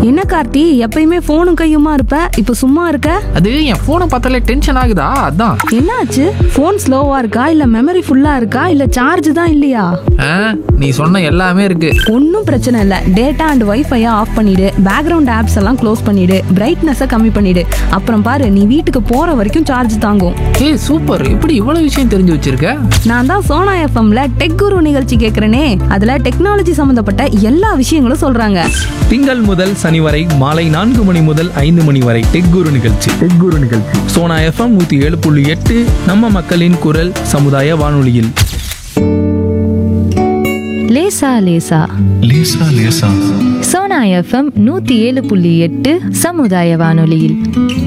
என்ன கார்த்தி எப்பயுமே போனும் கையுமா இருப்ப இப்ப சும்மா இருக்க அது என் ஃபோனை பார்த்தாலே டென்ஷன் ஆகுதா அதான் என்னாச்சு போன் ஸ்லோவா இருக்கா இல்ல மெமரி ஃபுல்லா இருக்கா இல்ல சார்ஜ் தான் இல்லையா ஆ, நீ சொன்ன எல்லாமே இருக்கு ஒன்றும் பிரச்சனை இல்லை டேட்டா அண்ட் வைஃபையை ஆஃப் பண்ணிடு பேக்ரவுண்ட் ஆப்ஸ் எல்லாம் க்ளோஸ் பண்ணிடு பிரைட்னஸை கம்மி பண்ணிடு அப்புறம் பாரு நீ வீட்டுக்கு போற வரைக்கும் சார்ஜ் தாங்கும் ஏய் சூப்பர் இப்படி இவ்வளவு விஷயம் தெரிஞ்சு வச்சிருக்க நான் தான் சோனா எஃப்எம்ல டெக் குரு நிகழ்ச்சி கேட்குறேனே அதுல டெக்னாலஜி சம்பந்தப்பட்ட எல்லா விஷயங்களும் சொல்றாங்க திங்கள் முதல் சனி வரை மாலை நான்கு மணி முதல் ஐந்து மணி வரை டெக் குரு நிகழ்ச்சி டெக் குரு நிகழ்ச்சி சோனா எஃப்எம் நூத்தி ஏழு புள்ளி எட்டு நம்ம மக்களின் குரல் சமுதாய வானொலியில் லேசா லேசா லேசா லேசா சோனா எஃப்எம் நூத்தி ஏழு புள்ளி எட்டு சமுதாய வானொலியில்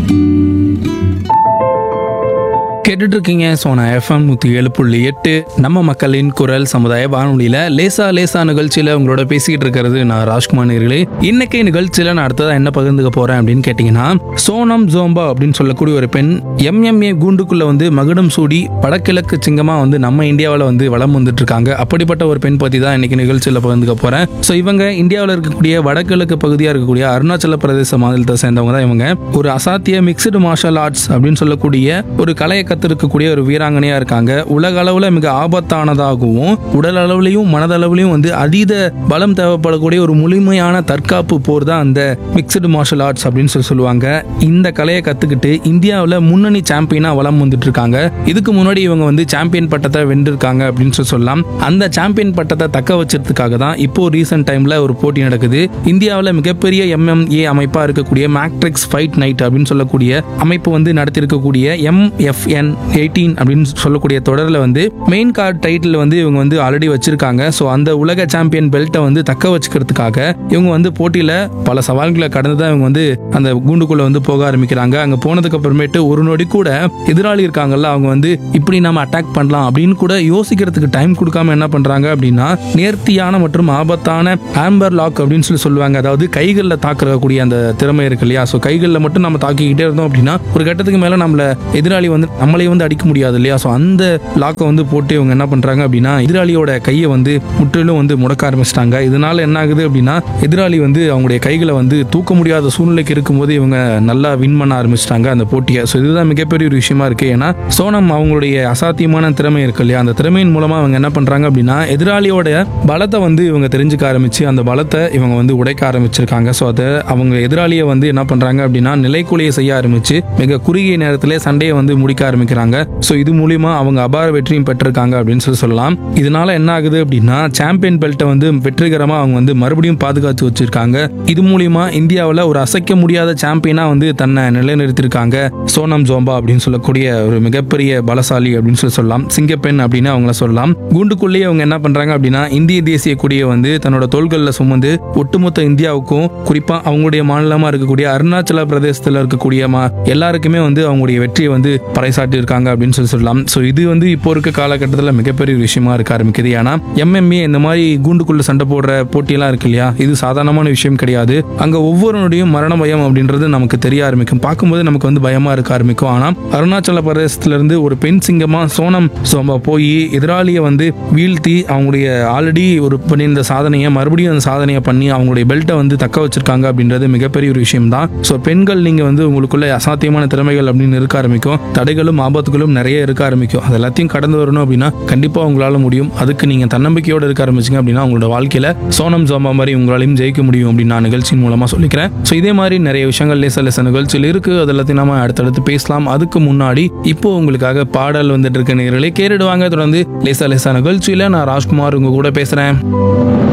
கேட்டுட்டு இருக்கீங்க சோனா எஃப்எம் நூத்தி ஏழு புள்ளி எட்டு நம்ம மக்களின் குரல் சமுதாய வானொலியில லேசா லேசா நிகழ்ச்சியில உங்களோட பேசிக்கிட்டு இருக்கிறது நான் ராஜ்குமார் நேர்களே இன்னைக்கு நிகழ்ச்சியில நான் அடுத்ததா என்ன பகிர்ந்துக்க போறேன் அப்படின்னு கேட்டீங்கன்னா சோனம் ஜோம்பா அப்படின்னு சொல்லக்கூடிய ஒரு பெண் எம்எம்ஏ கூண்டுக்குள்ள வந்து மகுடம் சூடி வடகிழக்கு சிங்கமா வந்து நம்ம இந்தியாவில் வந்து வளம் வந்துட்டு இருக்காங்க அப்படிப்பட்ட ஒரு பெண் பத்தி தான் இன்னைக்கு நிகழ்ச்சியில பகிர்ந்துக்க போறேன் ஸோ இவங்க இந்தியாவில் இருக்கக்கூடிய வடகிழக்கு பகுதியாக இருக்கக்கூடிய அருணாச்சல பிரதேச மாநிலத்தை சேர்ந்தவங்க தான் இவங்க ஒரு அசாத்திய மிக்சடு மார்ஷல் ஆர்ட்ஸ் அப்படின்னு சொல்லக்கூடிய ஒரு கலையை கத்திருக்கக்கூடிய ஒரு வீராங்கனையா இருக்காங்க உலக அளவுல மிக ஆபத்தானதாகவும் உடல் அளவுலையும் மனதளவுலையும் வந்து அதீத பலம் தேவைப்படக்கூடிய ஒரு முழுமையான தற்காப்பு போர் தான் அந்த மிக்சடு மார்ஷல் ஆர்ட்ஸ் அப்படின்னு சொல்லி சொல்லுவாங்க இந்த கலையை கத்துக்கிட்டு இந்தியாவில் முன்னணி சாம்பியனா வலம் வந்துட்டு இருக்காங்க இதுக்கு முன்னாடி இவங்க வந்து சாம்பியன் பட்டத்தை வென்றிருக்காங்க அப்படின்னு சொல்லி சொல்லலாம் அந்த சாம்பியன் பட்டத்தை தக்க வச்சதுக்காக தான் இப்போ ரீசெண்ட் டைம்ல ஒரு போட்டி நடக்குது இந்தியாவில் மிகப்பெரிய எம்எம்ஏ அமைப்பா இருக்கக்கூடிய மேட்ரிக்ஸ் ஃபைட் நைட் அப்படின்னு சொல்லக்கூடிய அமைப்பு வந்து நடத்திருக்கக்கூடிய எம்எஃப்என் எயிட்டீன் அப்படின்னு சொல்லக்கூடிய தொடரில் வந்து மெயின் கார்டு டைட்டில் வந்து இவங்க வந்து ஆல்ரெடி வச்சிருக்காங்க ஸோ அந்த உலக சாம்பியன் பெல்ட்டை வந்து தக்க வச்சுக்கிறதுக்காக இவங்க வந்து போட்டியில் பல சவால்களை கடந்து தான் இவங்க வந்து அந்த கூண்டுக்குள்ள வந்து போக ஆரம்பிக்கிறாங்க அங்கே போனதுக்கு அப்புறமேட்டு ஒரு நொடி கூட எதிராளி இருக்காங்கல்ல அவங்க வந்து இப்படி நம்ம அட்டாக் பண்ணலாம் அப்படின்னு கூட யோசிக்கிறதுக்கு டைம் கொடுக்காம என்ன பண்றாங்க அப்படின்னா நேர்த்தியான மற்றும் ஆபத்தான ஆம்பர் லாக் அப்படின்னு சொல்லி சொல்லுவாங்க அதாவது கைகளில் தாக்கக்கூடிய அந்த திறமை இருக்கு இல்லையா ஸோ கைகளில் மட்டும் நம்ம தாக்கிக்கிட்டே இருந்தோம் அப்படின்னா ஒரு கட்டத்துக்கு மேலே நம்மள எதிராளி வந்து நம்மளே வந்து அடிக்க முடியாது இல்லையா ஸோ அந்த லாக்கை வந்து போட்டு இவங்க என்ன பண்றாங்க அப்படின்னா எதிராளியோட கையை வந்து முற்றிலும் வந்து முடக்க ஆரம்பிச்சிட்டாங்க இதனால என்ன ஆகுது அப்படின்னா எதிராளி வந்து அவங்களுடைய கைகளை வந்து தூக்க முடியாத சூழ்நிலைக்கு இருக்கும்போது இவங்க நல்லா வின் பண்ண ஆரம்பிச்சிட்டாங்க அந்த போட்டியை ஸோ இதுதான் மிகப்பெரிய ஒரு விஷயமா இருக்கு ஏன்னா சோனம் அவங்களுடைய அசாத்தியமான திறமை இருக்கு இல்லையா அந்த திறமையின் மூலமா அவங்க என்ன பண்றாங்க அப்படின்னா எதிராளியோட பலத்தை வந்து இவங்க தெரிஞ்சுக்க ஆரம்பிச்சு அந்த பலத்தை இவங்க வந்து உடைக்க ஆரம்பிச்சிருக்காங்க ஸோ அதை அவங்க எதிராளியை வந்து என்ன பண்றாங்க அப்படின்னா நிலைக்குலையை செய்ய ஆரம்பிச்சு மிக குறுகிய நேரத்திலே சண்டையை வந்து முடிக்க ஆரம்பிக்கிறாங்க ஸோ இது மூலியமா அவங்க அபார வெற்றியும் பெற்றிருக்காங்க அப்படின்னு சொல்லி சொல்லலாம் இதனால என்ன ஆகுது அப்படின்னா சாம்பியன் பெல்ட்டை வந்து வெற்றிகரமா அவங்க வந்து மறுபடியும் பாதுகாத்து வச்சிருக்காங்க இது மூலியமா இந்தியாவில் ஒரு அசைக்க முடியாத சாம்பியனா வந்து தன்னை நிலைநிறுத்திருக்காங்க சோனம் ஜோம்பா அப்படின்னு சொல்லக்கூடிய ஒரு மிகப்பெரிய பலசாலி அப்படின்னு சொல்லி சொல்லலாம் சிங்கப்பெண் அப்படின்னு அவங்கள சொல்லலாம் கூண்டுக்குள்ளேயே அவங்க என்ன பண்றாங்க அப்படின்னா இந்திய தேசிய கொடியை வந்து தன்னோட தோள்களில் சுமந்து ஒட்டுமொத்த இந்தியாவுக்கும் குறிப்பா அவங்களுடைய மாநிலமா இருக்கக்கூடிய அருணாச்சல பிரதேசத்துல இருக்கக்கூடிய மா- எல்லாருக்குமே வந்து அவங்களுடைய வெற்றியை வந்து பறைசாட்டி இருக்காங்க அப்படின்னு சொல்லி சொல்லலாம் ஸோ இது வந்து இப்போ இருக்க காலகட்டத்தில் மிகப்பெரிய ஒரு விஷயமா இருக்க ஆரம்பிக்குது ஏன்னா எம்எம்ஏ இந்த மாதிரி கூண்டுக்குள்ள சண்டை போடுற போட்டியெல்லாம் இருக்கு இல்லையா இது சாதாரணமான விஷயம் கிடையாது அங்க ஒவ்வொருனுடையும் மரண பயம் அப்படின்றது நமக்கு தெரிய ஆரம்பிக்கும் பார்க்கும்போது நமக்கு வந்து பயமா இருக்க ஆரம்பிக்கும் ஆனா அருணாச்சல பிரதேசத்துல இருந்து ஒரு பெண் சிங்கமா சோனம் சோம்பா போய் எதிராளியை வந்து வீழ்த்தி அவங்களுடைய ஆல்ரெடி ஒரு பண்ணியிருந்த சாதனையை மறுபடியும் அந்த சாதனையை பண்ணி அவங்களுடைய பெல்ட்டை வந்து தக்க வச்சிருக்காங்க அப்படின்றது மிகப்பெரிய ஒரு விஷயம் தான் ஸோ பெண்கள் நீங்க வந்து உங்களுக்குள்ள அசாத்தியமான திறமைகள் அப்படின்னு இருக்க ஆரம்பிக்கும் தடைகளும் ஆபத்துகளும் நிறைய இருக்க ஆரம்பிக்கும் அது எல்லாத்தையும் கடந்து வரணும் அப்படின்னா கண்டிப்பா உங்களால முடியும் அதுக்கு நீங்க தன்னம்பிக்கையோட இருக்க ஆரம்பிச்சிங்க அப்படின்னா உங்களோட வாழ்க்கையில சோனம் சோம்பா மாதிரி உங்களாலையும் ஜெயிக்க முடியும் அப்படின்னு நான் நிகழ்ச்சியின் மூலமா சொல்லிக்கிறேன் ஸோ இதே மாதிரி நிறைய விஷயங்கள் லேச லேச நிகழ்ச்சியில் இருக்கு அது எல்லாத்தையும் நாம அடுத்தடுத்து பேசலாம் அதுக்கு முன்னாடி இப்போ உங்களுக்காக பாடல் வந்துட்டு இருக்க நேரலை கேட்டுடுவாங்க தொடர்ந்து லேசா லேசா நிகழ்ச்சியில நான் ராஜ்குமார் உங்க கூட பேசுறேன்